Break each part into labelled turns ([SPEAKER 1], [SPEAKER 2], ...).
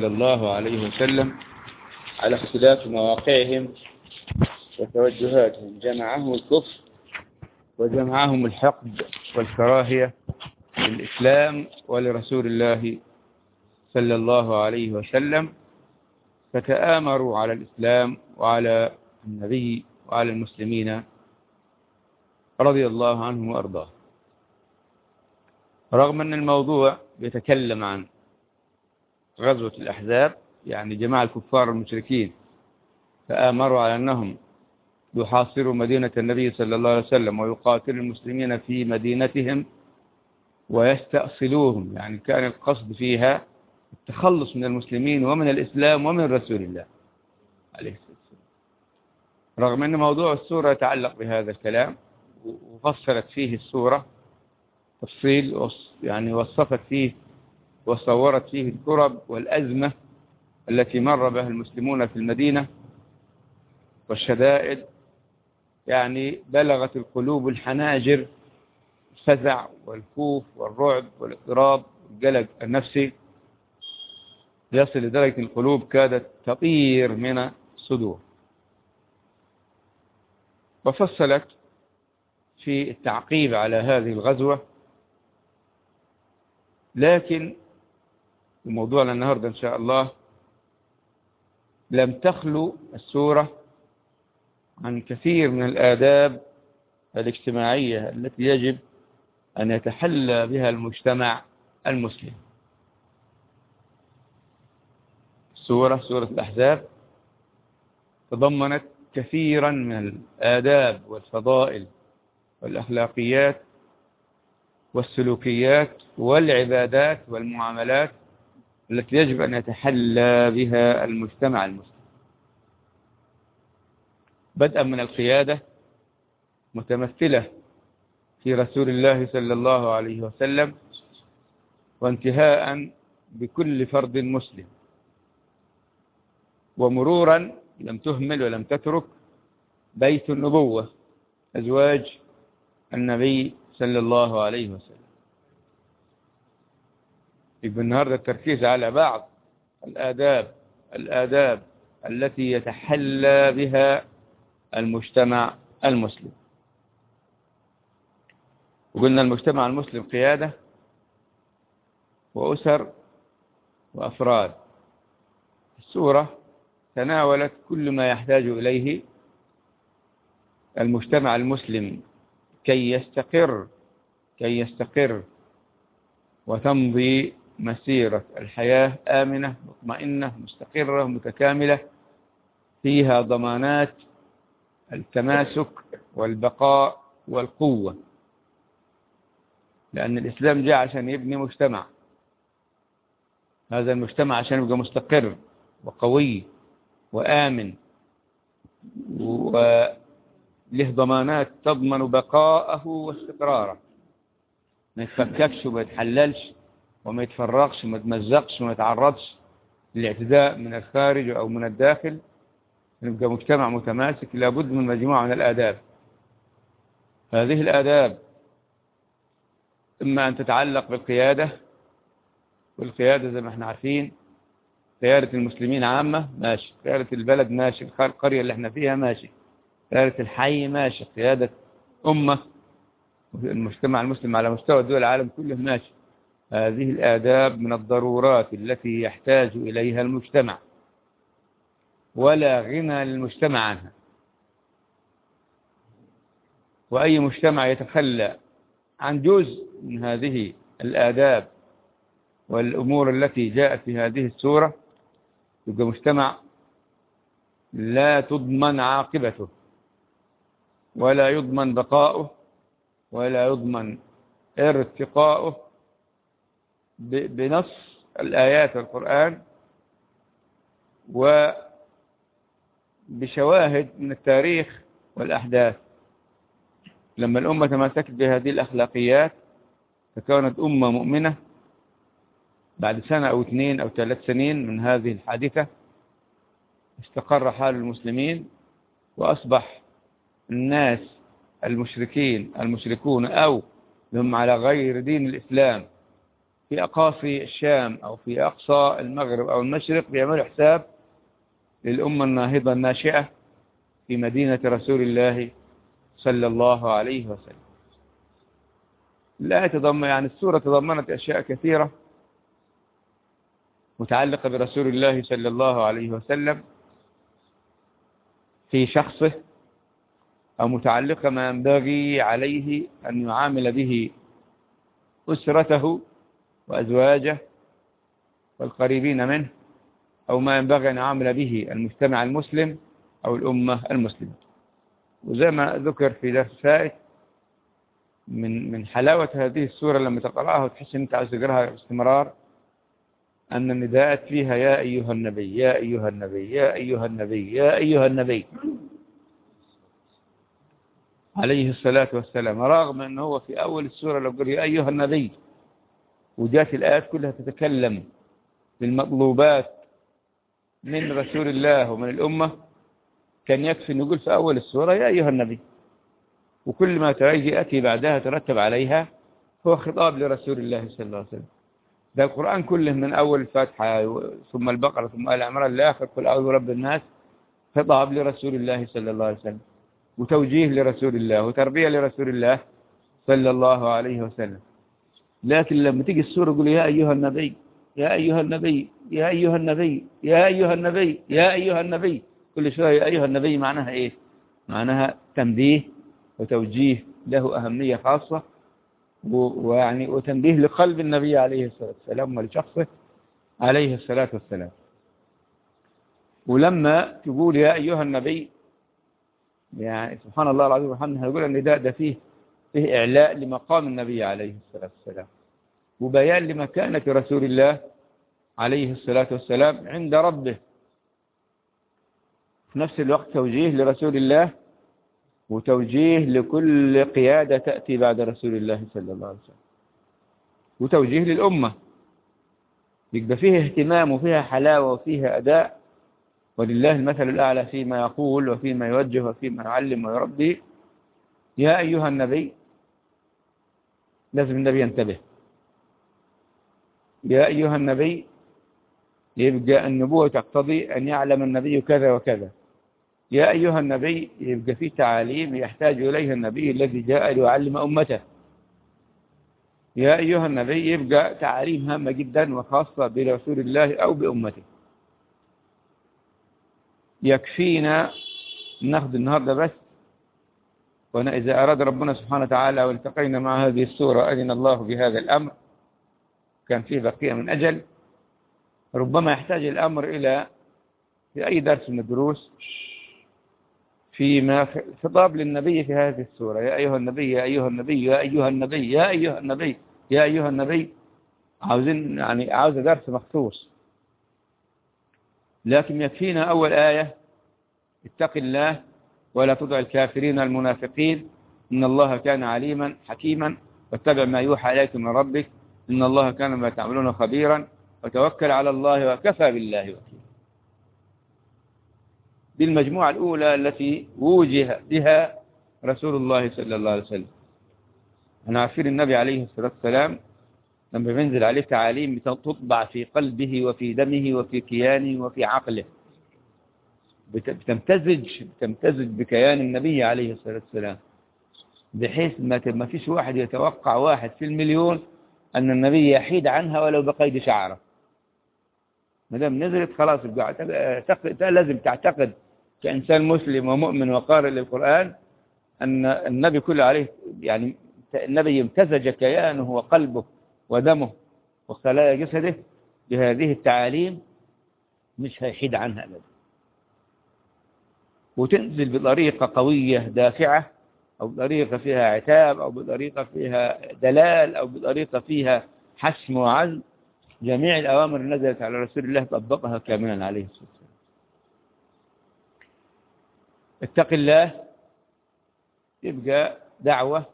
[SPEAKER 1] صلى الله عليه وسلم على اختلاف مواقعهم وتوجهاتهم جمعهم الكفر وجمعهم الحقد والكراهية للإسلام ولرسول الله صلى الله عليه وسلم فتآمروا على الإسلام وعلى النبي وعلى المسلمين رضي الله عنهم وأرضاه رغم أن الموضوع يتكلم عن غزوة الأحزاب يعني جماعة الكفار المشركين فآمروا على أنهم يحاصروا مدينة النبي صلى الله عليه وسلم ويقاتلوا المسلمين في مدينتهم ويستأصلوهم يعني كان القصد فيها التخلص من المسلمين ومن الإسلام ومن رسول الله عليه الصلاة والسلام رغم أن موضوع السورة يتعلق بهذا الكلام وفصلت فيه السورة تفصيل يعني وصفت فيه وصورت فيه الكرب والأزمة التي مر بها المسلمون في المدينة والشدائد يعني بلغت القلوب الحناجر الفزع والخوف والرعب والاضطراب والقلق النفسي يصل لدرجة القلوب كادت تطير من الصدور وفصلت في التعقيب على هذه الغزوة لكن موضوعنا النهاردة إن شاء الله لم تخلو السورة عن كثير من الآداب الاجتماعية التي يجب أن يتحلى بها المجتمع المسلم سورة سورة الأحزاب تضمنت كثيرا من الآداب والفضائل والأخلاقيات والسلوكيات والعبادات والمعاملات التي يجب أن يتحلى بها المجتمع المسلم بدءا من القيادة متمثلة في رسول الله صلى الله عليه وسلم وانتهاء بكل فرد مسلم ومرورا لم تهمل ولم تترك بيت النبوة أزواج النبي صلى الله عليه وسلم يبقى النهاردة التركيز على بعض الآداب الآداب التي يتحلى بها المجتمع المسلم وقلنا المجتمع المسلم قيادة وأسر وأفراد السورة تناولت كل ما يحتاج إليه المجتمع المسلم كي يستقر كي يستقر وتمضي مسيرة الحياة آمنة مطمئنة مستقرة متكاملة فيها ضمانات التماسك والبقاء والقوة لأن الإسلام جاء عشان يبني مجتمع هذا المجتمع عشان يبقى مستقر وقوي وآمن وله ضمانات تضمن بقاءه واستقراره ما يتفككش وما يتحللش وما يتفرقش وما يتمزقش وما يتعرضش للاعتداء من الخارج أو من الداخل نبقى مجتمع متماسك لابد من مجموعة من الآداب هذه الآداب إما أن تتعلق بالقيادة والقيادة زي ما احنا عارفين قيادة المسلمين عامة ماشي قيادة البلد ماشي القرية اللي احنا فيها ماشي قيادة الحي ماشي قيادة أمة المجتمع المسلم على مستوى دول العالم كله ماشي هذه الآداب من الضرورات التي يحتاج إليها المجتمع ولا غنى للمجتمع عنها وأي مجتمع يتخلى عن جزء من هذه الآداب والأمور التي جاءت في هذه السورة يبقى مجتمع لا تضمن عاقبته ولا يضمن بقاؤه ولا يضمن ارتقاؤه بنص الآيات والقرآن وبشواهد من التاريخ والأحداث لما الأمة تمسكت بهذه الأخلاقيات فكانت أمة مؤمنة بعد سنة أو اثنين أو ثلاث سنين من هذه الحادثة استقر حال المسلمين وأصبح الناس المشركين المشركون أو هم على غير دين الإسلام في أقاصي الشام أو في أقصى المغرب أو المشرق بيعملوا حساب للأمة الناهضة الناشئة في مدينة رسول الله صلى الله عليه وسلم الآية تضمن يعني السورة تضمنت أشياء كثيرة متعلقة برسول الله صلى الله عليه وسلم في شخصه أو متعلقة ما ينبغي عليه أن يعامل به أسرته وأزواجه والقريبين منه أو ما ينبغي أن يعامل به المجتمع المسلم أو الأمة المسلمة وزي ما ذكر في درس فائت من من حلاوة هذه السورة لما تقرأها وتحس أن أنت عايز تقرأها باستمرار أن النداءات فيها يا أيها النبي يا أيها النبي يا أيها النبي يا أيها النبي عليه الصلاة والسلام رغم أنه هو في أول السورة لو قال يا أيها النبي وجات الآيات كلها تتكلم بالمطلوبات من رسول الله ومن الأمة كان يكفي أن يقول في أول السورة يا أيها النبي وكل ما يأتي بعدها ترتب عليها هو خطاب لرسول الله صلى الله عليه وسلم ده القرآن كله من أول الفاتحة ثم البقرة ثم آل عمران لآخر قل أعوذ برب الناس خطاب لرسول الله صلى الله عليه وسلم وتوجيه لرسول الله وتربية لرسول الله صلى الله عليه وسلم لكن لما تيجي السورة يقول يا أيها النبي يا أيها النبي يا أيها النبي يا أيها النبي يا أيها النبي كل شوية يا أيها النبي معناها إيه معناها تنبيه وتوجيه له أهمية خاصة ويعني وتنبيه لقلب النبي عليه الصلاة والسلام ولشخصه عليه الصلاة والسلام ولما تقول يا أيها النبي يعني سبحان الله العظيم وحمده هنقول أن ده, ده فيه فيه إعلاء لمقام النبي عليه الصلاة والسلام وبيان لمكانة رسول الله عليه الصلاة والسلام عند ربه في نفس الوقت توجيه لرسول الله وتوجيه لكل قيادة تأتي بعد رسول الله صلى الله عليه وسلم وتوجيه للأمة يبقى فيه اهتمام وفيها حلاوة وفيها أداء ولله المثل الأعلى فيما يقول وفيما يوجه وفيما يعلم ويربي يا أيها النبي لازم النبي ينتبه يا أيها النبي يبقى النبوة تقتضي أن يعلم النبي كذا وكذا يا أيها النبي يبقى في تعاليم يحتاج إليها النبي الذي جاء ليعلم أمته يا أيها النبي يبقى تعاليم هامة جدا وخاصة برسول الله أو بأمته يكفينا ناخذ النهاردة بس وأنا إذا أراد ربنا سبحانه وتعالى والتقينا مع هذه السورة أذن الله بهذا الأمر كان فيه بقية من أجل ربما يحتاج الأمر إلى في أي درس من الدروس فيما خطاب للنبي في هذه السورة يا أيها النبي يا أيها النبي يا أيها النبي يا أيها النبي يا أيها النبي عاوزين يعني عاوز درس مخصوص لكن يكفينا أول آية اتق الله ولا تطع الكافرين المنافقين إن الله كان عليما حكيما واتبع ما يوحى إليك من ربك إن الله كان ما تعملون خبيرا وتوكل على الله وكفى بالله وكيلا دي المجموعة الأولى التي وجه بها رسول الله صلى الله عليه وسلم أنا عارفين النبي عليه الصلاة والسلام لما بينزل عليه تعاليم تطبع في قلبه وفي دمه وفي كيانه وفي عقله بتمتزج بتمتزج بكيان النبي عليه الصلاة والسلام بحيث ما ما فيش واحد يتوقع واحد في المليون أن النبي يحيد عنها ولو بقيد شعره ما دام نزلت خلاص لازم تعتقد كإنسان مسلم ومؤمن وقارئ للقرآن أن النبي كله عليه يعني النبي امتزج كيانه وقلبه ودمه وخلايا جسده بهذه التعاليم مش هيحيد عنها أبدا وتنزل بطريقة قوية دافعة أو بطريقة فيها عتاب أو بطريقة فيها دلال أو بطريقة فيها حسم وعزم جميع الأوامر نزلت على رسول الله طبقها كاملا عليه الصلاة والسلام اتق الله يبقى دعوة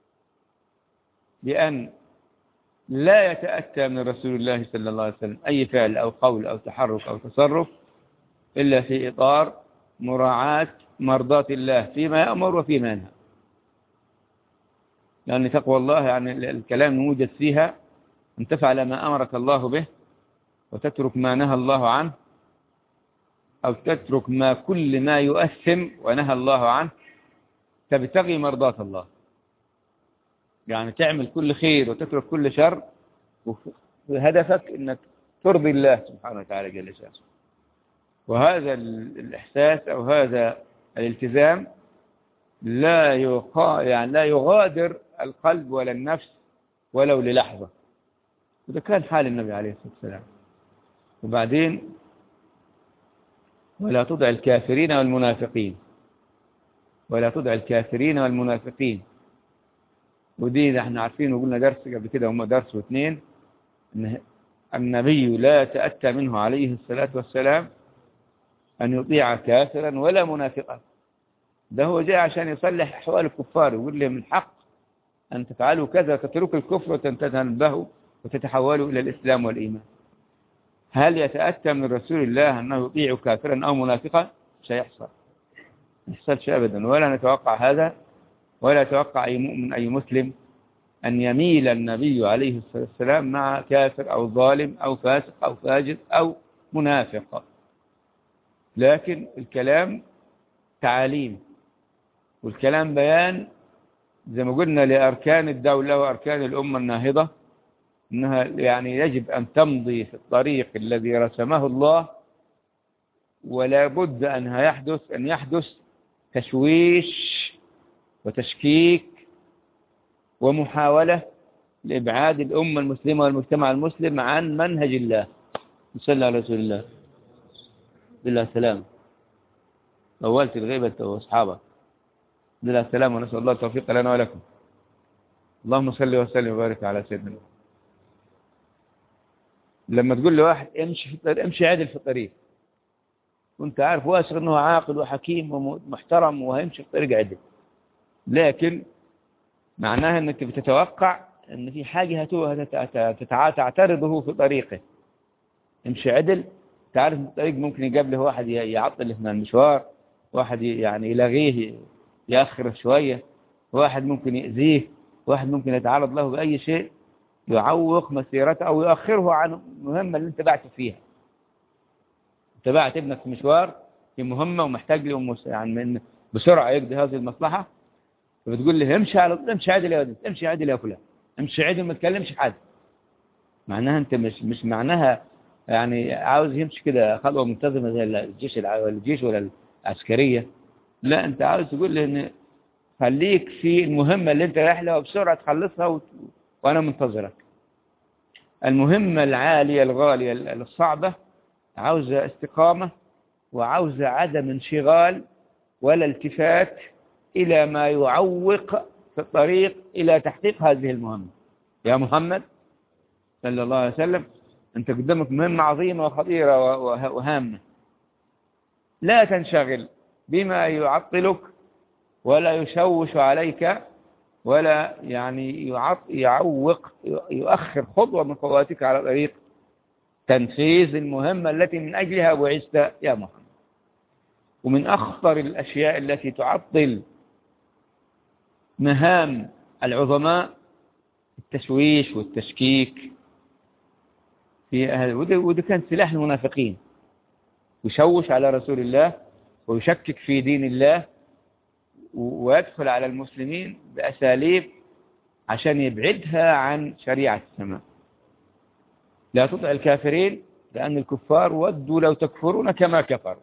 [SPEAKER 1] بأن لا يتأتى من رسول الله صلى الله عليه وسلم أي فعل أو قول أو تحرك أو تصرف إلا في إطار مراعاة مرضات الله فيما يأمر وفيما ينهى لأن تقوى الله يعني الكلام يوجد فيها أن تفعل ما أمرك الله به وتترك ما نهى الله عنه أو تترك ما كل ما يؤثم ونهى الله عنه تبتغي مرضات الله يعني تعمل كل خير وتترك كل شر وهدفك أنك ترضي الله سبحانه وتعالى جل شانه وهذا الإحساس أو هذا الالتزام لا يقا يعني لا يغادر القلب ولا النفس ولو للحظة وده كان حال النبي عليه الصلاة والسلام وبعدين ولا تضع الكافرين والمنافقين ولا تضع الكافرين والمنافقين ودي احنا عارفين وقلنا درس قبل كده هم درس واثنين ان النبي لا تأتى منه عليه الصلاة والسلام أن يطيع كافرا ولا منافقا ده هو جاء عشان يصلح أحوال الكفار يقول لهم الحق أن تفعلوا كذا تتركوا الكفر وتنتبهوا وتتحولوا إلى الإسلام والإيمان هل يتأتى من رسول الله أنه يطيع كافرا أو منافقا سيحصل ما يحصلش أبدا ولا نتوقع هذا ولا يتوقع أي مؤمن أي مسلم أن يميل النبي عليه الصلاة والسلام مع كافر أو ظالم أو فاسق أو فاجر أو منافق لكن الكلام تعاليم والكلام بيان زي ما قلنا لأركان الدولة وأركان الأمة الناهضة أنها يعني يجب أن تمضي في الطريق الذي رسمه الله ولا بد أنها يحدث أن يحدث تشويش وتشكيك ومحاولة لإبعاد الأمة المسلمة والمجتمع المسلم عن منهج الله صلى على رسول الله بالله سلام أولت الغيبة وأصحابه بالله السلام ونسأل الله التوفيق لنا ولكم اللهم صل وسلم وبارك على سيدنا لما تقول لواحد امشي في الطريق امشي عدل في الطريق وانت عارف واثق انه عاقل وحكيم ومحترم وهيمشي في الطريق عدل لكن معناها انك بتتوقع ان في حاجة تعترضه في طريقه امشي عدل تعرف الطريق ممكن يقابله واحد يعطل من المشوار واحد يعني يلغيه يأخر شوية واحد ممكن يأذيه واحد ممكن يتعرض له بأي شيء يعوق مسيرته أو يؤخره عن المهمة اللي انت بعته فيها انت بعت ابنك في مشوار في مهمة ومحتاج له يعني من بسرعة يقضي هذه المصلحة فبتقول لي امشي على امشي عادل يا ولد امشي عادل يا فلان امشي عادل ما تكلمش حد معناها انت مش مش معناها يعني عاوز يمشي كده خطوه منتظمه زي الجيش ولا الجيش ولا العسكريه لا انت عاوز تقول لي ان خليك في المهمه اللي انت رايح لها وبسرعه تخلصها و... وانا منتظرك المهمه العاليه الغاليه الصعبه عاوزه استقامه وعاوزه عدم انشغال ولا التفات إلى ما يعوق في الطريق إلى تحقيق هذه المهمة يا محمد صلى الله عليه وسلم أنت قدامك مهمة عظيمة وخطيرة وهامة لا تنشغل بما يعطلك ولا يشوش عليك ولا يعني يعوق يؤخر خطوة من خطواتك على طريق تنفيذ المهمة التي من أجلها بعثت يا محمد ومن أخطر الأشياء التي تعطل مهام العظماء التشويش والتشكيك في أهل وده, وده كان سلاح المنافقين يشوش على رسول الله ويشكك في دين الله ويدخل على المسلمين بأساليب عشان يبعدها عن شريعة السماء لا تطع الكافرين لأن الكفار ودوا لو تكفرون كما كفروا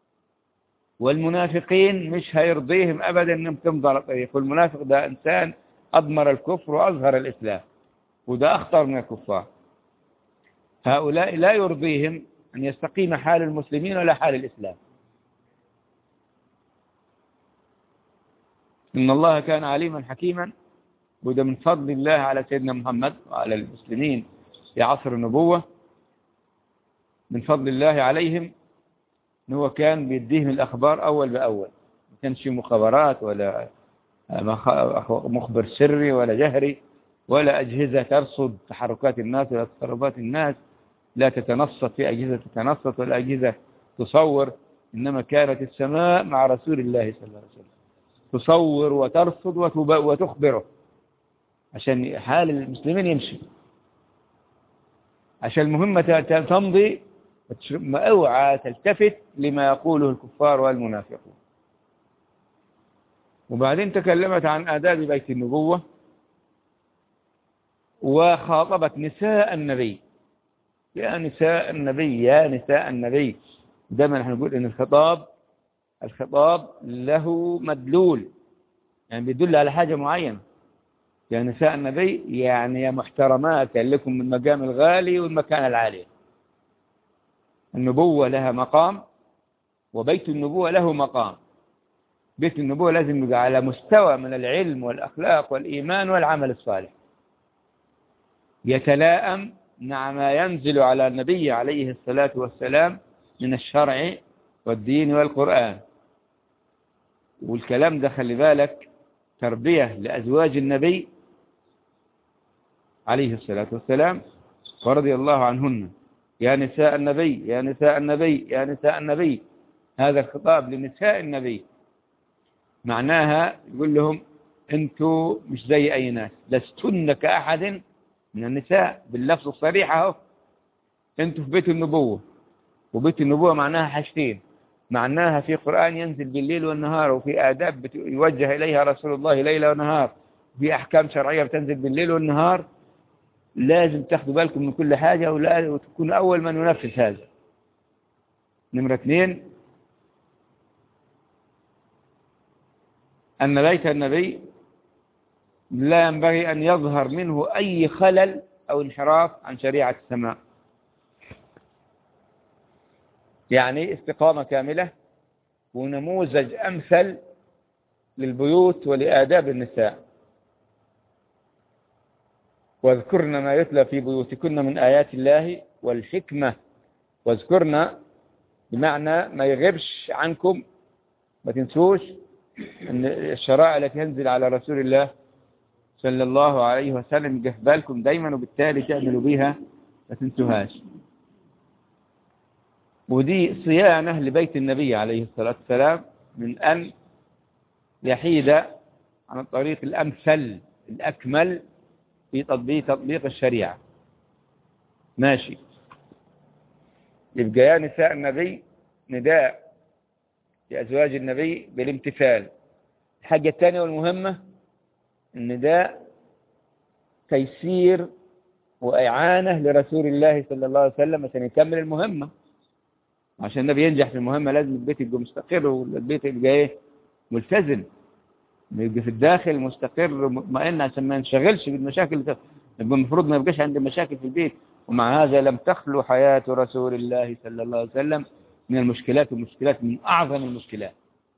[SPEAKER 1] والمنافقين مش هيرضيهم أبدا أنهم تمضى على الطريق والمنافق ده إنسان أضمر الكفر وأظهر الإسلام وده أخطر من الكفار هؤلاء لا يرضيهم أن يستقيم حال المسلمين ولا حال الإسلام إن الله كان عليما حكيما وده من فضل الله على سيدنا محمد وعلى المسلمين في عصر النبوة من فضل الله عليهم ان هو كان بيديهم الأخبار أول بأول ما كانش مخابرات ولا مخبر سري ولا جهري ولا أجهزة ترصد تحركات الناس ولا تصرفات الناس لا تتنصت في أجهزة تتنصت ولا أجهزة تصور إنما كانت السماء مع رسول الله صلى الله عليه وسلم تصور وترصد وتخبره عشان حال المسلمين يمشي عشان المهمة تمضي ما اوعى تلتفت لما يقوله الكفار والمنافقون وبعدين تكلمت عن آداب بيت النبوة وخاطبت نساء النبي يا نساء النبي يا نساء النبي دائما نحن نقول ان الخطاب الخطاب له مدلول يعني بيدل على حاجة معينة يا نساء النبي يعني يا محترمات لكم من المقام الغالي والمكان العالي النبوة لها مقام وبيت النبوة له مقام بيت النبوة لازم يبقى على مستوى من العلم والأخلاق والإيمان والعمل الصالح يتلائم مع ما ينزل على النبي عليه الصلاة والسلام من الشرع والدين والقرآن والكلام ده خلي بالك تربية لأزواج النبي عليه الصلاة والسلام ورضي الله عنهن يا نساء النبي يا نساء النبي يا نساء النبي هذا الخطاب لنساء النبي معناها يقول لهم انتوا مش زي اي ناس لستن كأحد من النساء باللفظ الصريح اهو انتوا في بيت النبوة وبيت النبوة معناها حاجتين معناها في قرآن ينزل بالليل والنهار وفي آداب يوجه إليها رسول الله ليلة ونهار في أحكام شرعية بتنزل بالليل والنهار لازم تاخدوا بالكم من كل حاجة وتكونوا أول من ينفذ هذا نمرة اثنين أن بيت النبي لا ينبغي أن يظهر منه أي خلل أو انحراف عن شريعة السماء يعني استقامة كاملة ونموذج أمثل للبيوت ولآداب النساء واذكرن ما يتلى في بيوتكن من آيات الله والحكمة واذكرن بمعنى ما يغيبش عنكم ما تنسوش ان الشرائع التي تنزل على رسول الله صلى الله عليه وسلم يجه بالكم دايما وبالتالي تعملوا بيها ما تنسوهاش ودي صيانة لبيت النبي عليه الصلاة والسلام من أن يحيد عن الطريق الأمثل الأكمل في تطبيق تطبيق الشريعة ماشي يبقى يا نساء النبي نداء لأزواج النبي بالامتثال الحاجة الثانية والمهمة النداء تيسير وإعانة لرسول الله صلى الله عليه وسلم عشان يكمل المهمة عشان النبي ينجح في المهمة لازم البيت يبقى مستقر والبيت يبقى ايه ملتزم يبقى في الداخل مستقر مطمئن عشان ما ينشغلش بالمشاكل اللي يبقى المفروض ما يبقاش عنده مشاكل في البيت ومع هذا لم تخلو حياة رسول الله صلى الله عليه وسلم من المشكلات والمشكلات من أعظم المشكلات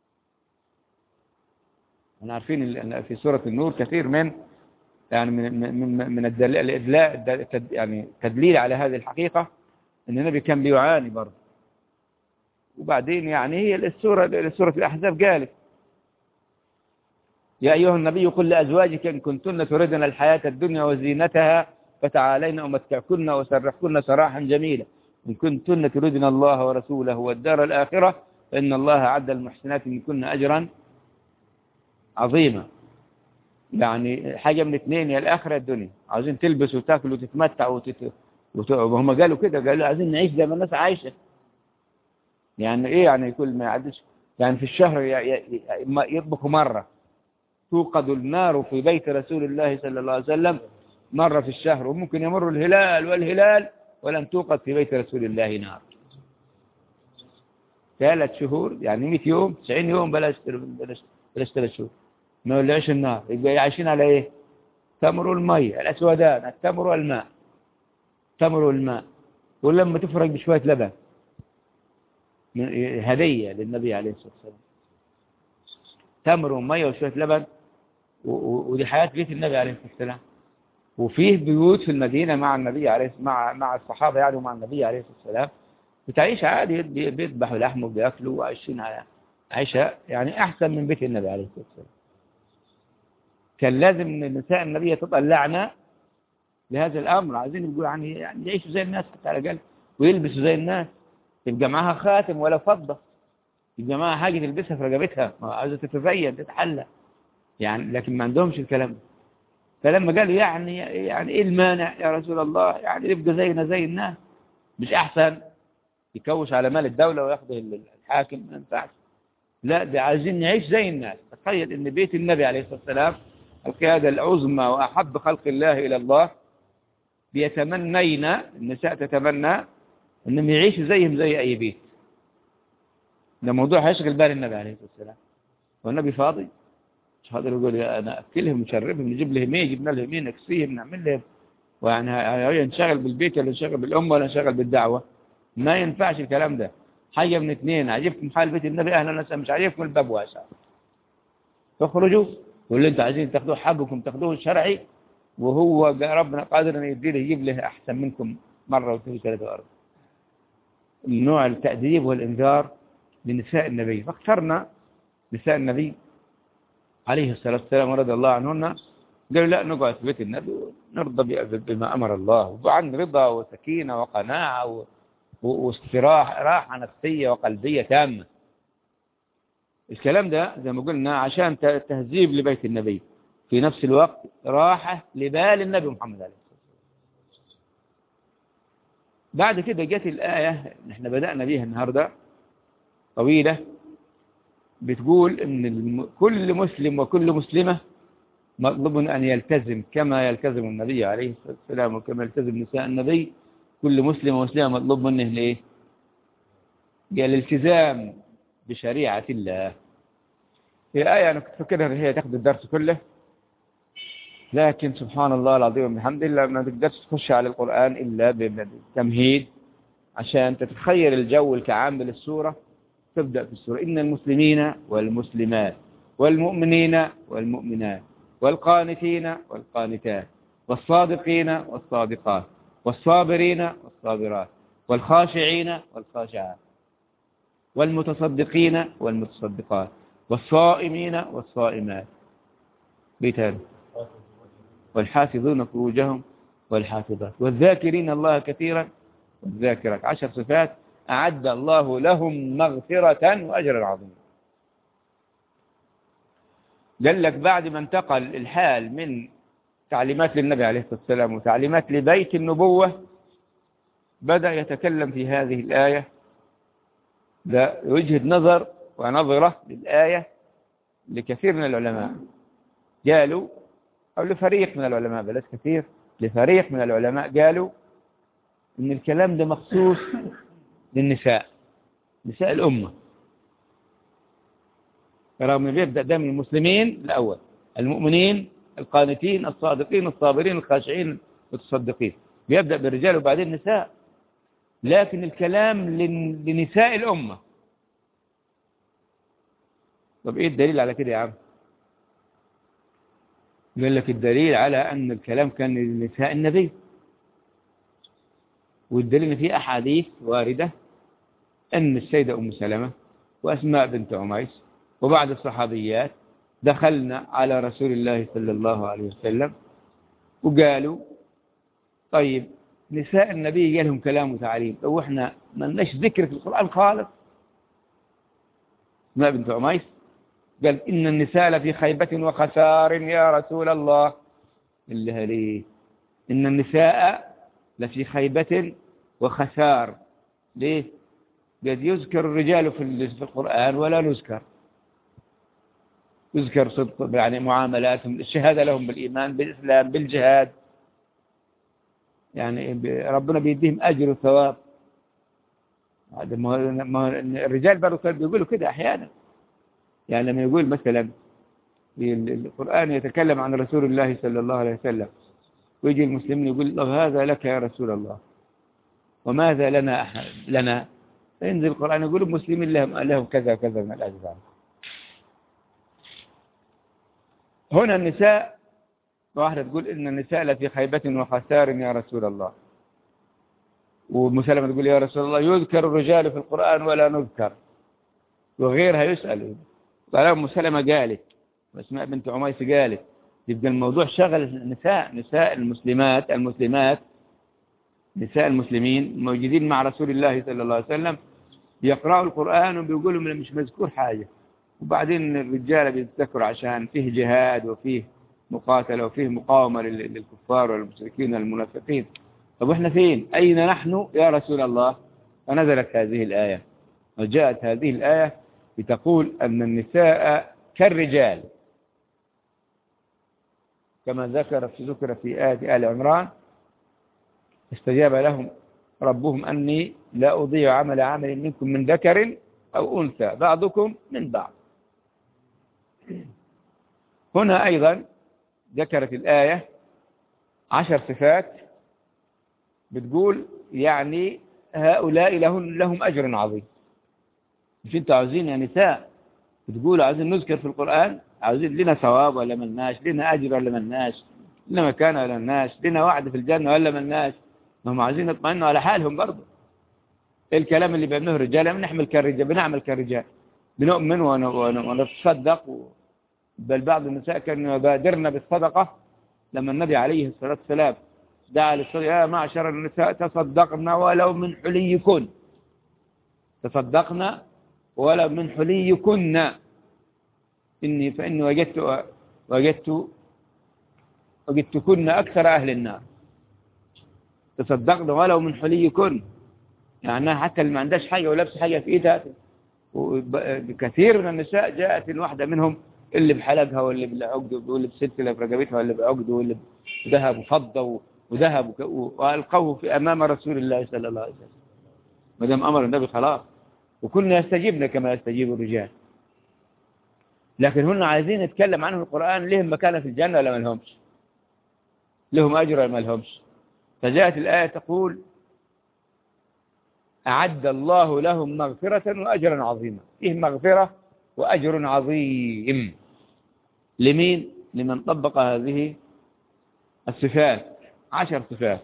[SPEAKER 1] احنا عارفين ان في سورة النور كثير من يعني من من من الادلاء يعني تدليل على هذه الحقيقة ان النبي كان بيعاني برضه وبعدين يعني هي السورة سورة الأحزاب قالت يا أيها النبي قل لأزواجك إن كنتن تردن الحياة الدنيا وزينتها فتعالين أمتعكن وسرحكن سراحا جميلا إن كنتن تردن الله ورسوله والدار الآخرة فإن الله عد المحسنات منكن أجرا عظيما يعني حاجة من اثنين يا الآخرة الدنيا عايزين تلبس وتاكل وتتمتع وتت... وت... وهم قالوا كده قالوا عايزين نعيش زي ما الناس عايشة يعني ايه يعني كل ما يعدش يعني في الشهر يطبخوا مرة توقد النار في بيت رسول الله صلى الله عليه وسلم مرة في الشهر وممكن يمر الهلال والهلال ولم توقد في بيت رسول الله نار ثلاث شهور يعني 100 يوم 90 يوم بلاش بلاش بلاش ثلاث شهور ما يولعش النار يبقى عايشين على ايه تمر والمي الاسودان التمر والماء تمر والماء ولما تفرق بشوية لبن هدية للنبي عليه الصلاة والسلام تمر ومية وشوية لبن ودي حياة بيت النبي عليه الصلاة والسلام وفيه بيوت في المدينة مع النبي عليه مع مع الصحابة يعني ومع النبي عليه الصلاة والسلام بتعيش عادي بيذبحوا لحم وبياكلوا وعايشين على عيشة يعني أحسن من بيت النبي عليه الصلاة والسلام كان لازم نساء النبي يتطلعنا لهذا الأمر عايزين يقولوا يعني يعيشوا زي الناس على الأقل ويلبسوا زي الناس يبقى معاها خاتم ولا فضة يبقى معاها حاجة تلبسها في رقبتها عايزة تتزين تتحلى يعني لكن ما عندهمش الكلام ده فلما قالوا يعني يعني ايه المانع يا رسول الله يعني نبقى زينا زي الناس مش احسن يكوش على مال الدولة وياخده الحاكم ما ينفعش لا ده عايزين نعيش زي الناس تخيل ان بيت النبي عليه الصلاة والسلام القيادة العظمى وأحب خلق الله إلى الله بيتمنين النساء تتمنى انهم يعيشوا زيهم زي اي بيت ده موضوع هيشغل بال النبي عليه الصلاة والسلام والنبي فاضي مش قادر يقول انا اكلهم ونشربهم نجيب لهم ايه جبنا لهم ايه نكسيهم نعمل لهم ويعني هي نشغل بالبيت ولا نشغل بالأمة ولا نشغل بالدعوة ما ينفعش الكلام ده حاجة من اثنين عجبكم حال بيت النبي أهلا وسهلا مش عجبكم الباب واسع تخرجوا واللي انتوا عايزين تاخذوه حقكم تاخذوه الشرعي وهو ربنا قادر ان يديله يجيب له احسن منكم مرة واثنين وثلاثة واربعة النوع التأديب والإنذار لنساء النبي فاخترنا نساء النبي عليه الصلاة والسلام ورضي الله عنهن قالوا لا نقعد في بيت النبي ونرضى بما أمر الله وعن رضا وسكينة وقناعة واستراحة راحة نفسية وقلبية تامة الكلام ده زي ما قلنا عشان تهذيب لبيت النبي في نفس الوقت راحة لبال النبي محمد عليه الصلاة والسلام بعد كده جت الآية احنا بدأنا بيها النهاردة طويلة بتقول ان كل مسلم وكل مسلمة مطلوب أن يلتزم كما يلتزم النبي عليه الصلاة والسلام وكما يلتزم نساء النبي كل مسلم ومسلمة مطلوب منه ليه قال الالتزام بشريعة الله هي آية أنا كنت فكرها ان هي تاخد الدرس كله لكن سبحان الله العظيم الحمد لله ما تقدرش تخش على القرآن إلا بتمهيد عشان تتخيل الجو الكعام للسورة تبدأ في السورة إن المسلمين والمسلمات والمؤمنين والمؤمنات والقانتين والقانتات والصادقين والصادقات والصابرين والصابرات والخاشعين والخاشعات والمتصدقين والمتصدقات والصائمين والصائمات بيتان والحافظون فروجهم والحافظات والذاكرين الله كثيرا والذاكرات عشر صفات أعد الله لهم مغفرة وأجرا عظيما قال لك بعد ما انتقل الحال من تعليمات للنبي عليه الصلاة والسلام وتعليمات لبيت النبوة بدأ يتكلم في هذه الآية ده وجهة نظر ونظرة للآية لكثير من العلماء قالوا أو لفريق من العلماء بلاش كثير لفريق من العلماء قالوا إن الكلام ده مخصوص للنساء نساء الأمة رغم بيبدأ ده من المسلمين الأول المؤمنين القانتين الصادقين الصابرين الخاشعين المتصدقين بيبدأ بالرجال وبعدين النساء لكن الكلام لنساء الأمة طب ايه الدليل على كده يا عم يقول لك الدليل على أن الكلام كان لنساء النبي والدليل ان في أحاديث واردة أن السيدة أم سلمة وأسماء بنت عميس وبعض الصحابيات دخلنا على رسول الله صلى الله عليه وسلم وقالوا طيب نساء النبي قال لهم كلام وتعليم لو احنا ما لناش ذكر في القرآن خالص اسماء بنت عميس قال إن النساء لفي خيبة وخسار يا رسول الله اللي ليه إن النساء لفي خيبة وخسار ليه قد يذكر الرجال في القرآن ولا نذكر يذكر صدق يعني معاملاتهم الشهادة لهم بالإيمان بالإسلام بالجهاد يعني ربنا بيديهم أجر وثواب هذا ما الرجال برضه بيقولوا كده أحيانا يعني لما يقول مثلا في القرآن يتكلم عن رسول الله صلى الله عليه وسلم ويجي المسلمين يقول له هذا لك يا رسول الله وماذا لنا أحد لنا فينزل القرآن يقول المسلمين لهم, لهم كذا وكذا من الأجزاء هنا النساء واحدة تقول إن النساء لفي خيبة وخسار يا رسول الله ومسلمة تقول يا رسول الله يذكر الرجال في القرآن ولا نذكر وغيرها يسأل قال مسلمة قالت واسماء بنت عميس قالت يبقى الموضوع شغل النساء نساء المسلمات المسلمات نساء المسلمين موجودين مع رسول الله صلى الله عليه وسلم بيقرأوا القرآن وبيقولوا مش مذكور حاجة وبعدين الرجال بيتذكروا عشان فيه جهاد وفيه مقاتلة وفيه مقاومة لل- للكفار والمشركين والمنافقين طب احنا فين أين نحن يا رسول الله فنزلت هذه الآية وجاءت هذه الآية لتقول أن النساء كالرجال كما ذكر في ذكر في آية آل عمران استجاب لهم ربهم أني لا أضيع عمل عمل منكم من ذكر أو أنثى بعضكم من بعض هنا أيضا ذكرت الآية عشر صفات بتقول يعني هؤلاء لهم, لهم أجر عظيم مش انتوا عاوزين يا نساء بتقولوا عاوزين نذكر في القرآن عاوزين لنا ثواب ولا ملناش لنا أجر ولا ملناش لنا مكان ولا ملناش لنا وعد في الجنة ولا ملناش ما هم عاوزين يطمئنوا على حالهم برضه ايه الكلام اللي بيعمله الرجال بنعمل كالرجال بنعمل كالرجال بنؤمن ون- ون- ونتصدق و- بل بعض النساء كانوا يبادرن بالصدقة لما النبي عليه الصلاة والسلام دعا للصدقة يا معشر النساء تصدقن ولو من حليكن تصدقن ولو من حليكن إني فإني وجدت وجدت وجدتكن أكثر أهل النار تصدقن ولو من حليكن يعني حتى اللي ما عندهاش حاجة ولابس حاجة في إيدها وكثير من النساء جاءت الواحدة منهم اللي بحلقها واللي بالعقد واللي بسلسلة في رقبتها واللي بعقد واللي بذهب وفضة وذهب وك- وألقوه في أمام رسول الله صلى الله عليه وسلم ما دام أمر النبي خلاص وكنا يستجيبنا كما يستجيب الرجال لكن هن عايزين نتكلم عنه القرآن لهم مكانة في الجنة ولا ما لهمش لهم أجر ولا ما لهمش فجاءت الآية تقول أعد الله لهم مغفرة وأجرا عظيما فيه مغفرة وأجر عظيم لمين؟ لمن طبق هذه الصفات عشر صفات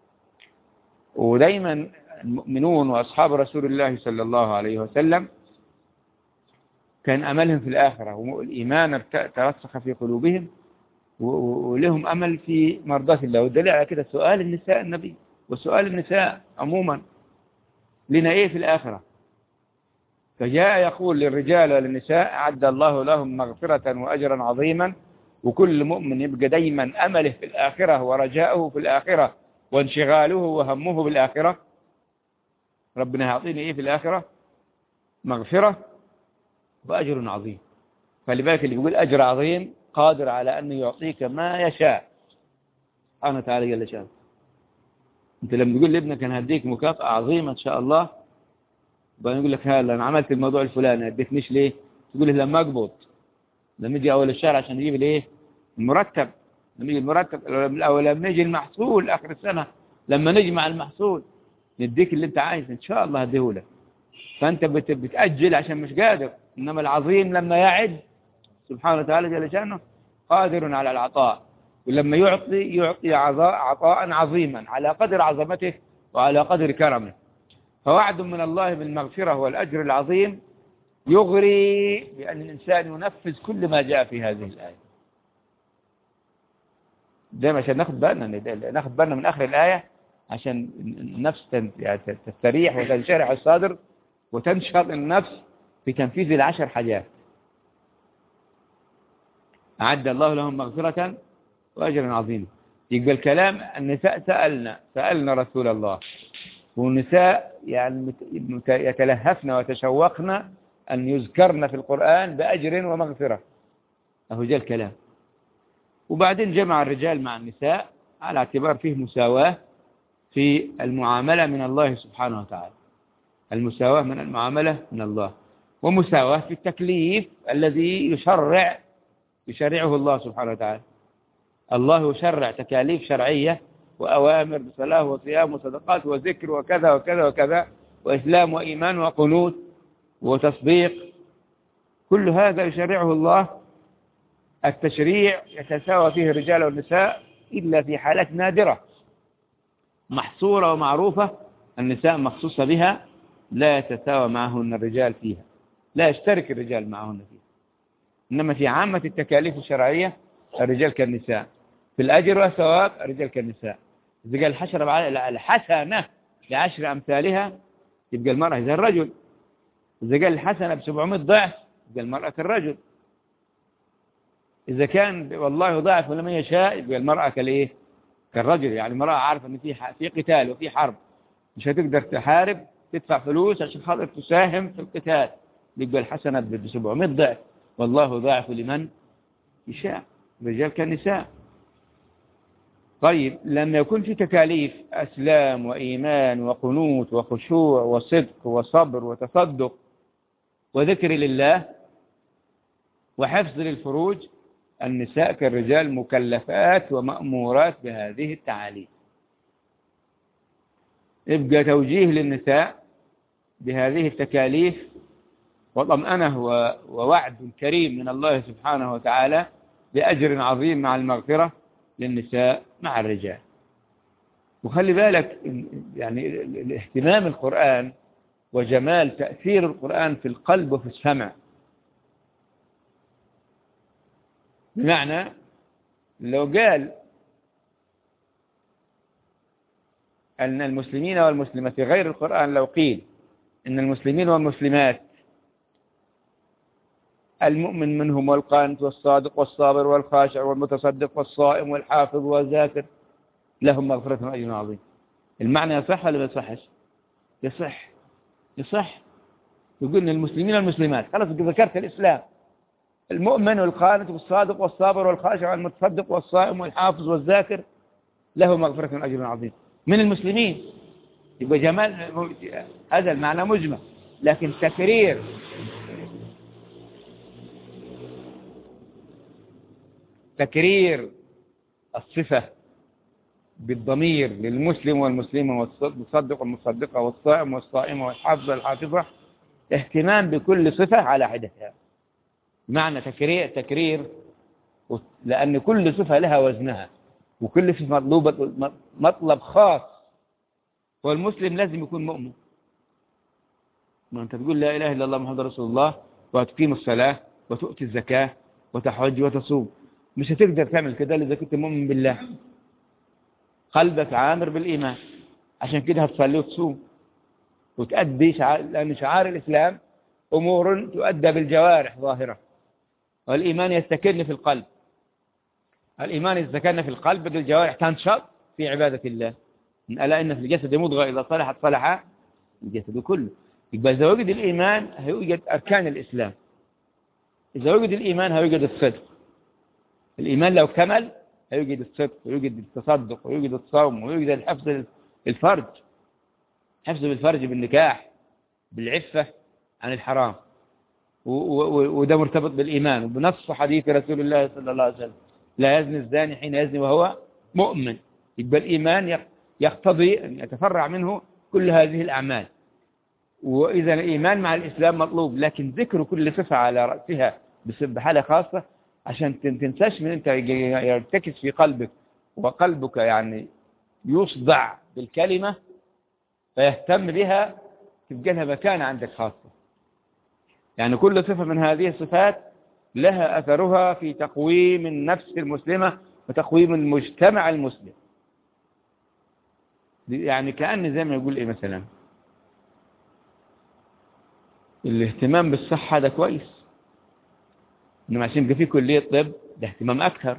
[SPEAKER 1] ودايما المؤمنون وأصحاب رسول الله صلى الله عليه وسلم كان أملهم في الآخرة والإيمان ارت- ترسخ في قلوبهم و- و- ولهم أمل في مرضاة الله والدليل على كده سؤال النساء النبي وسؤال النساء عموما لنا إيه في الآخرة فجاء يقول للرجال وللنساء أعد الله لهم مغفرة وأجرا عظيما وكل مؤمن يبقى دايما أمله في الآخرة ورجاؤه في الآخرة وانشغاله وهمه بالآخرة ربنا يعطيني إيه في الآخرة مغفرة وأجر عظيم فلذلك اللي بيقول أجر عظيم قادر على أن يعطيك ما يشاء سبحانه وتعالى جل شأنه أنت لما تقول لابنك أنا هديك مكافأة عظيمة إن شاء الله بعدين يقول لك هلا أنا عملت الموضوع الفلاني اديتنيش ليه تقول له لما أقبض لما يجي أول الشهر عشان يجيب ليه المرتب لما يجي المرتب أو لما يجي المحصول آخر السنة لما نجمع المحصول نديك اللي أنت عايزه إن شاء الله هديهولك فأنت بت- بتأجل عشان مش قادر إنما العظيم لما يعد سبحانه وتعالى جل شأنه قادر على العطاء ولما يعطي يعطي عطاء عطاء عظيما على قدر عظمته وعلى قدر كرمه فوعد من الله بالمغفرة والأجر العظيم يغري بأن الإنسان ينفذ كل ما جاء في هذه الآية دائما عشان ناخد بالنا ناخد بالنا من آخر الآية عشان النفس تن- يعني تستريح وتنشرح الصدر وتنشط النفس في تنفيذ العشر حاجات أعد الله لهم مغفرة وأجرا عظيما يبقى الكلام النساء سألنا سألنا رسول الله والنساء يعني مت- مت- يتلهفن وتشوقن أن يذكرن في القرآن بأجر ومغفرة أهو جاء الكلام وبعدين جمع الرجال مع النساء على اعتبار فيه مساواة في المعاملة من الله سبحانه وتعالى المساواة من المعاملة من الله ومساواة في التكليف الذي يشرع يشرعه الله سبحانه وتعالى الله يشرع تكاليف شرعية وأوامر بصلاة وصيام وصدقات وذكر وكذا وكذا وكذا وإسلام وإيمان وقنوت وتصديق كل هذا يشرعه الله التشريع يتساوى فيه الرجال والنساء إلا في حالات نادرة محصورة ومعروفة النساء مخصوصة بها لا يتساوى معهن الرجال فيها لا يشترك الرجال معهن فيها إنما في عامة التكاليف الشرعية الرجال كالنساء في الأجر والثواب الرجال كالنساء إذا قال الحشرة بعد- الحسنة بعشر أمثالها يبقى المرأة زي الرجل إذا قال الحسنة ب 700 ضعف يبقى المرأة كالرجل إذا كان والله ضعف ولم يشاء يبقى المرأة كالإيه كالرجل يعني المرأة عارفة إن في في قتال وفي حرب مش هتقدر تحارب تدفع فلوس عشان خاطر تساهم في القتال يبقى الحسنات ب 700 ضعف والله ضاعف لمن يشاء الرجال كالنساء طيب لما يكون في تكاليف أسلام وإيمان وقنوت وخشوع وصدق وصبر وتصدق وذكر لله وحفظ للفروج النساء كالرجال مكلفات ومأمورات بهذه التعاليم يبقى توجيه للنساء بهذه التكاليف وطمأنه ووعد كريم من الله سبحانه وتعالى بأجر عظيم مع المغفرة للنساء مع الرجال وخلي بالك يعني الاهتمام القرآن وجمال تأثير القرآن في القلب وفي السمع بمعنى لو قال أن المسلمين والمسلمات في غير القرآن لو قيل أن المسلمين والمسلمات المؤمن منهم والقانت والصادق والصابر والخاشع والمتصدق والصائم والحافظ والذاكر لهم مغفرة وأجر عظيم المعنى يصح ولا ما يصحش يصح يصح يقول ان المسلمين والمسلمات خلاص ذكرت الإسلام المؤمن والقانت والصادق والصابر والخاشع والمتصدق والصائم والحافظ والذاكر له مغفرة وأجر عظيم من المسلمين يبقى جمال هذا المعنى مجمل لكن تكرير تكرير الصفة بالضمير للمسلم والمسلمة والمصدق والمصدقة والصائم والصائمة والحافظ والحافظة اهتمام بكل صفة على حدثها معنى تكرير تكرير لأن كل صفة لها وزنها وكل صفة مطلوبة مطلب خاص والمسلم لازم يكون مؤمن ما أنت تقول لا إله إلا الله محمد رسول الله وتقيم الصلاة وتؤتي الزكاة وتحج وتصوم مش هتقدر تعمل كده إذا كنت مؤمن بالله قلبك عامر بالإيمان عشان كده هتصلي وتصوم وتأدي شعار لأن شعار الإسلام أمور تؤدى بالجوارح ظاهرة والإيمان يستكن في القلب الإيمان إذا سكن في القلب الجوارح تنشط في عبادة الله ألا إن في الجسد مضغة إذا صلحت صلح الجسد كله يبقى إذا وجد الإيمان هيوجد أركان الإسلام إذا وجد الإيمان هيوجد الصدق الإيمان لو كمل هيوجد الصدق ويوجد التصدق ويوجد الصوم ويوجد الحفظ الفرج حفظ بالفرج بالنكاح بالعفة عن الحرام وده مرتبط بالإيمان وبنص حديث رسول الله صلى الله عليه وسلم لا يزني الزاني حين يزني وهو مؤمن يبقى الإيمان يقتضي أن يتفرع منه كل هذه الأعمال وإذا الإيمان مع الإسلام مطلوب لكن ذكر كل صفة على رأسها بحالة خاصة عشان تنساش من أنت يرتكز في قلبك وقلبك يعني يصدع بالكلمة فيهتم بها تبقى لها مكانة عندك خاصة يعني كل صفة من هذه الصفات لها أثرها في تقويم النفس المسلمة وتقويم المجتمع المسلم يعني كأن زي ما يقول إيه مثلا الاهتمام بالصحة ده كويس إنما عشان يبقى في كلية طب ده اهتمام أكثر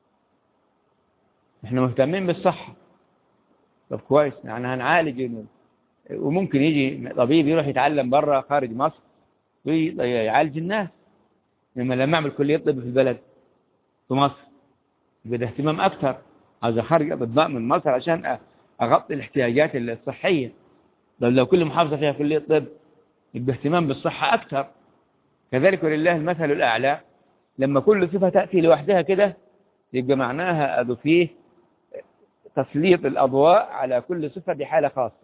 [SPEAKER 1] احنا مهتمين بالصحة طب كويس يعني هنعالج وممكن يجي طبيب يروح يتعلم بره خارج مصر ويعالج الناس لما لما اعمل كلية طب في البلد في مصر يبقى ده اهتمام أكثر عايز أخرج أطباء من مصر عشان أغطي الاحتياجات الصحية لو لو كل محافظة فيها كلية طب يبقى اهتمام بالصحة أكثر كذلك ولله المثل الأعلى لما كل صفة تأتي لوحدها كده يبقى معناها أدو فيه تسليط الأضواء على كل صفة بحالة خاصة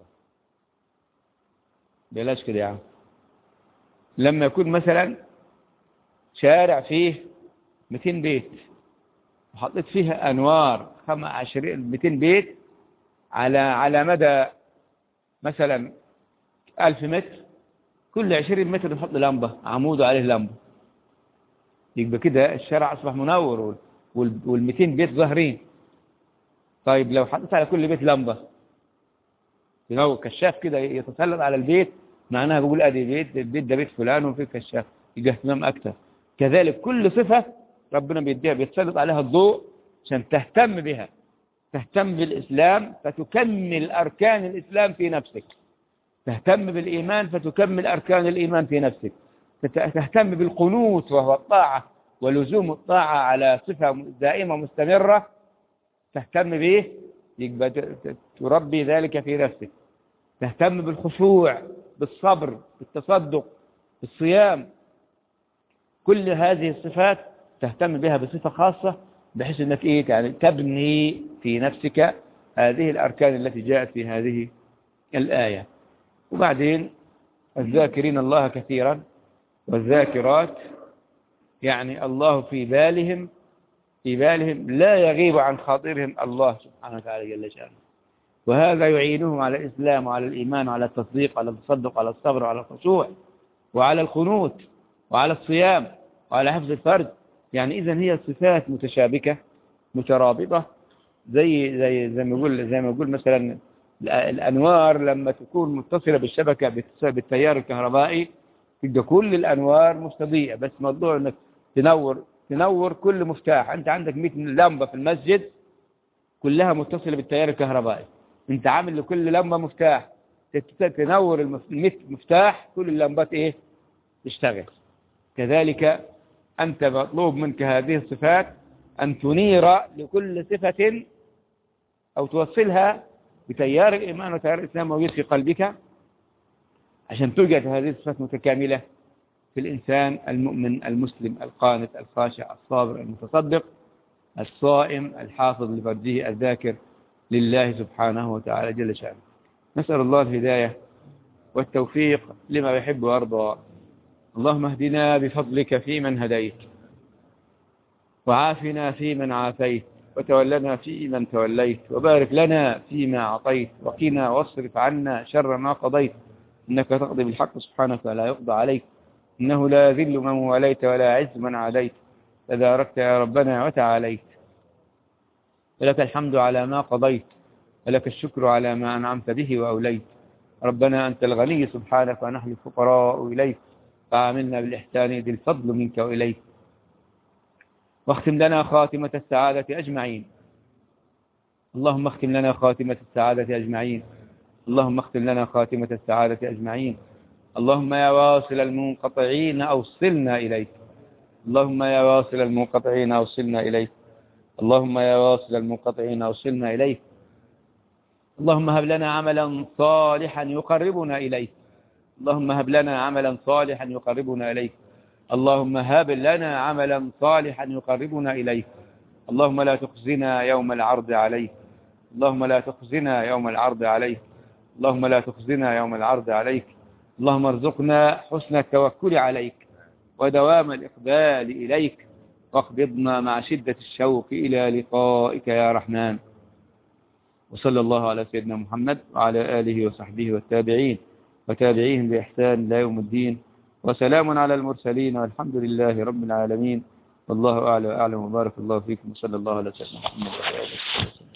[SPEAKER 1] بلاش كده يعني لما يكون مثلا شارع فيه 200 بيت وحطيت فيها أنوار 25 200 بيت على على مدى مثلا 1000 متر كل 20 متر نحط لمبة عمود عليه لمبة يبقى كده الشارع أصبح منور وال 200 بيت ظاهرين طيب لو حطيت على كل بيت لمبة ينور كشاف كده يتسلط على البيت معناها بقول ادي بيت البيت ده بيت فلان وفيه كشاف يبقى اهتمام اكثر كذلك كل صفة ربنا بيديها بيتسلط عليها الضوء عشان تهتم بها تهتم بالإسلام فتكمل أركان الإسلام في نفسك تهتم بالإيمان فتكمل أركان الإيمان في نفسك تهتم بالقنوت وهو الطاعة ولزوم الطاعة على صفة دائمة مستمرة تهتم به يبقى تربي ذلك في نفسك تهتم بالخشوع بالصبر بالتصدق بالصيام كل هذه الصفات تهتم بها بصفة خاصة بحيث انك ايه يعني تبني في نفسك هذه الاركان التي جاءت في هذه الآية وبعدين الذاكرين الله كثيرا والذاكرات يعني الله في بالهم في بالهم لا يغيب عن خاطرهم الله سبحانه وتعالى جل شانه وهذا يعينهم على الإسلام وعلى الإيمان وعلى التصديق وعلى التصدق وعلى الصبر وعلى الخشوع وعلى القنوت وعلى الصيام وعلى حفظ الفرد يعني إذا هي صفات متشابكة مترابطة زي زي زي ما يقول زي ما يقول مثلا الأنوار لما تكون متصلة بالشبكة بالتيار الكهربائي تبقى كل الأنوار مستضيئة بس موضوع انك تنور تنور كل مفتاح انت عندك 100 لمبة في المسجد كلها متصلة بالتيار الكهربائي انت عامل لكل لمبة مفتاح تنور ال 100 مفتاح كل اللمبات ايه تشتغل كذلك انت مطلوب منك هذه الصفات ان تنير لكل صفة او توصلها بتيار الايمان وتيار الاسلام موجود في قلبك عشان توجد هذه الصفات متكاملة في الإنسان المؤمن المسلم القانت الخاشع الصابر المتصدق الصائم الحافظ لفرجه الذاكر لله سبحانه وتعالى جل شأنه نسأل الله الهداية والتوفيق لما يحب ويرضى اللهم اهدنا بفضلك فيمن هديت وعافنا فيمن عافيت وتولنا فيمن توليت وبارك لنا فيما أعطيت وقنا واصرف عنا شر ما قضيت إنك تقضي بالحق سبحانك ولا يقضى عليك إنه لا يذل من وليت ولا عز من عاديت تباركت يا ربنا وتعاليت ولك الحمد على ما قضيت ولك الشكر على ما أنعمت به وأوليت ربنا أنت الغني سبحانك ونحن الفقراء إليك فعاملنا بالإحسان ذي الفضل منك وإليك واختم لنا خاتمة السعادة أجمعين اللهم اختم لنا خاتمة السعادة أجمعين اللهم اختم لنا خاتمة السعادة أجمعين اللهم يا واصل المنقطعين أوصلنا إليك اللهم يا واصل المنقطعين أوصلنا إليك اللهم يا واصل المنقطعين أوصلنا إليك اللهم هب لنا عملا صالحا يقربنا إليك اللهم هب لنا عملا صالحا يقربنا إليك اللهم هب لنا عملا صالحا يقربنا إليك اللهم لا تخزنا يوم العرض عليك اللهم لا تخزنا يوم العرض عليك اللهم لا تخزنا يوم العرض عليك اللهم ارزقنا حسن التوكل عليك ودوام الإقبال إليك واقبضنا مع شدة الشوق إلى لقائك يا رحمن وصلى الله على سيدنا محمد وعلى آله وصحبه والتابعين وتابعيهم بإحسان لا يوم الدين وسلام على المرسلين والحمد لله رب العالمين والله أعلى وأعلم وبارك الله فيكم وصلى الله على سيدنا محمد وعلى آله وصحبه